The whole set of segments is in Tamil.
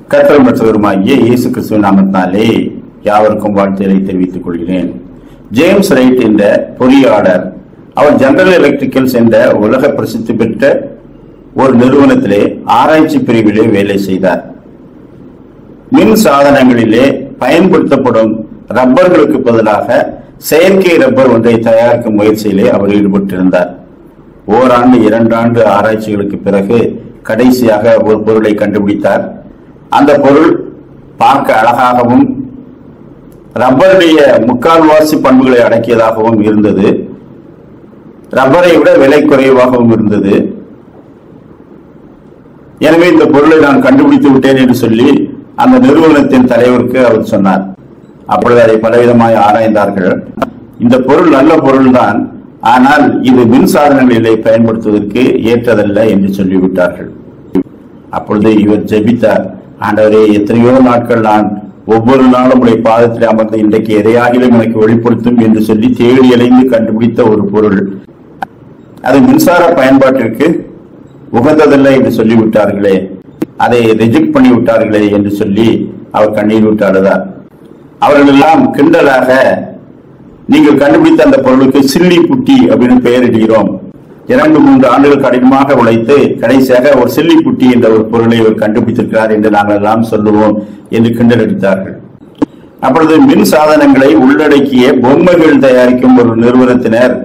கர்த்தர் மற்றவருமாகிய இயேசு கிறிஸ்துவின் நாமத்தினாலே யாவருக்கும் வாழ்த்துக்களை தெரிவித்துக் கொள்கிறேன் ஜேம்ஸ் ரைட் என்ற பொறியாளர் அவர் ஜெனரல் எலக்ட்ரிக்கல்ஸ் என்ற உலக பிரசித்தி பெற்ற ஒரு நிறுவனத்திலே ஆராய்ச்சி பிரிவிலே வேலை செய்தார் மின் சாதனங்களிலே பயன்படுத்தப்படும் ரப்பர்களுக்கு பதிலாக செயற்கை ரப்பர் ஒன்றை தயாரிக்கும் முயற்சியிலே அவர் ஈடுபட்டிருந்தார் ஓராண்டு இரண்டாண்டு ஆராய்ச்சிகளுக்கு பிறகு கடைசியாக ஒரு பொருளை கண்டுபிடித்தார் அந்த பொருள் பார்க்க அழகாகவும் ரப்பருடைய முக்கால்வாசி பண்புகளை அடக்கியதாகவும் இருந்தது ரப்பரை விட விலை குறைவாகவும் இருந்தது எனவே இந்த பொருளை நான் கண்டுபிடித்து விட்டேன் என்று சொல்லி அந்த நிறுவனத்தின் தலைவருக்கு அவர் சொன்னார் அப்பொழுது அதை பலவிதமாய் ஆராய்ந்தார்கள் இந்த பொருள் நல்ல பொருள்தான் ஆனால் இது மின்சாதனங்களிலே பயன்படுத்துவதற்கு ஏற்றதல்ல என்று சொல்லிவிட்டார்கள் அப்பொழுது இவர் ஜெபித்தார் ஆண்டவரே எத்தனையோ நாட்கள் நான் ஒவ்வொரு நாளும் உடைய பாதத்தில் அமர்ந்து இன்றைக்கு எதையாகிலும் எனக்கு வெளிப்படுத்தும் என்று சொல்லி தேடி அலைந்து கண்டுபிடித்த ஒரு பொருள் அது மின்சார பயன்பாட்டிற்கு உகந்ததல்ல என்று சொல்லிவிட்டார்களே அதை ரிஜெக்ட் பண்ணி விட்டார்களே என்று சொல்லி அவர் கண்ணீர் விட்டு அழுதார் அவர்கள் எல்லாம் கிண்டலாக நீங்கள் கண்டுபிடித்த அந்த பொருளுக்கு சில்லி புட்டி அப்படின்னு பெயரிடுகிறோம் இரண்டு மூன்று ஆண்டுகள் கடினமாக உழைத்து கடைசியாக ஒரு சில்லி புட்டி என்ற ஒரு பொருளை இவர் கண்டுபிடித்திருக்கிறார் என்று நாங்கள் எல்லாம் சொல்லுவோம் என்று கிண்டல் அடித்தார்கள் அப்பொழுது மின் சாதனங்களை உள்ளடக்கிய பொம்மைகள் தயாரிக்கும் ஒரு நிறுவனத்தினர்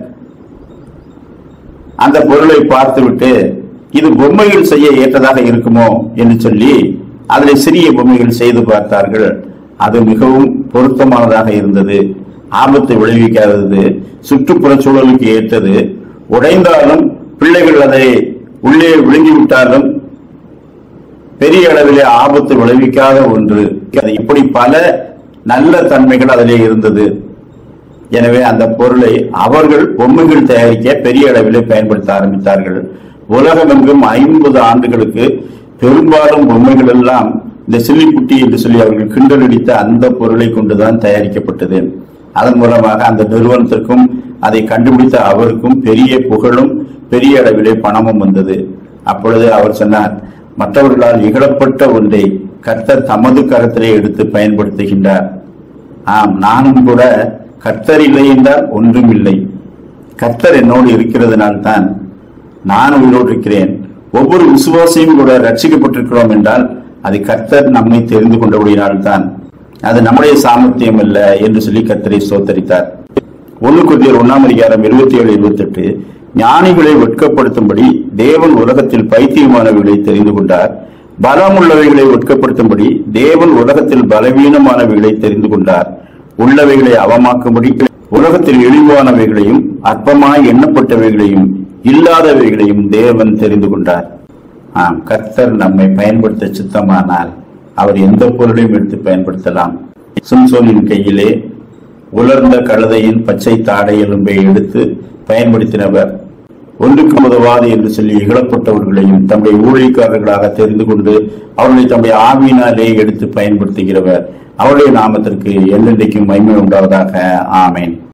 அந்த பொருளை பார்த்துவிட்டு இது பொம்மைகள் செய்ய ஏற்றதாக இருக்குமோ என்று சொல்லி அதில் சிறிய பொம்மைகள் செய்து பார்த்தார்கள் அது மிகவும் பொருத்தமானதாக இருந்தது ஆபத்தை விளைவிக்காதது சுற்றுப்புற சூழலுக்கு ஏற்றது உடைந்தாலும் பிள்ளைகள் அதை உள்ளே விழுங்கிவிட்டாலும் பெரிய அளவிலே ஆபத்து விளைவிக்காத ஒன்று அது இப்படி பல நல்ல தன்மைகள் அதிலே இருந்தது எனவே அந்த பொருளை அவர்கள் பொம்மைகள் தயாரிக்க பெரிய அளவிலே பயன்படுத்த ஆரம்பித்தார்கள் உலகமெங்கும் ஐம்பது ஆண்டுகளுக்கு பெரும்பாலும் பொம்மைகள் எல்லாம் இந்த சில்லிக்குட்டி என்று சொல்லி அவர்கள் கிண்டல் அடித்த அந்த பொருளை கொண்டுதான் தயாரிக்கப்பட்டது அதன் மூலமாக அந்த நிறுவனத்திற்கும் அதை கண்டுபிடித்த அவருக்கும் பெரிய புகழும் பெரிய அளவிலே பணமும் வந்தது அப்பொழுது அவர் சொன்னார் மற்றவர்களால் இகழப்பட்ட ஒன்றை கர்த்தர் தமது கரத்திலே எடுத்து பயன்படுத்துகின்றார் ஆம் நானும் கூட கர்த்தர் இல்லை என்றால் ஒன்றும் இல்லை கர்த்தர் என்னோடு இருக்கிறதுனால் தான் நான் உயிரோடு இருக்கிறேன் ஒவ்வொரு விசுவாசியும் கூட ரட்சிக்கப்பட்டிருக்கிறோம் என்றால் அது கர்த்தர் நம்மை தெரிந்து கொண்டபடியினால் தான் அது நம்முடைய சாமர்த்தியம் அல்ல என்று சொல்லி கர்த்தரை சோத்தரித்தார் ஒன்று குறியர் ஒன்னாம் அதிகாரம் இருபத்தி ஏழு இருபத்தி எட்டு ஞானிகளை வெட்கப்படுத்தும்படி தேவன் உலகத்தில் பைத்தியமானவைகளை தெரிந்து கொண்டார் பலம் உள்ளவைகளை வெட்கப்படுத்தும்படி தேவன் உலகத்தில் பலவீனமானவைகளை தெரிந்து கொண்டார் உள்ளவைகளை அவமாக்கும்படி உலகத்தில் இழிவானவைகளையும் அற்பமாய் எண்ணப்பட்டவைகளையும் இல்லாதவைகளையும் தேவன் தெரிந்து கொண்டார் ஆம் கர்த்தர் நம்மை பயன்படுத்த சித்தமானால் அவர் எந்த பொருளையும் எடுத்து பயன்படுத்தலாம் சிம்சோனின் கையிலே உலர்ந்த கழுதையின் பச்சை தாடை எலும்பை எடுத்து பயன்படுத்தினவர் ஒன்றுக்கு உதவாது என்று சொல்லி இகழப்பட்டவர்களையும் தம்முடைய ஊழியக்காரர்களாக தெரிந்து கொண்டு அவர்களை தம்முடைய ஆவியினாலே எடுத்து பயன்படுத்துகிறவர் அவருடைய நாமத்திற்கு என்றென்றைக்கும் மகிமை உண்டாவதாக ஆமேன்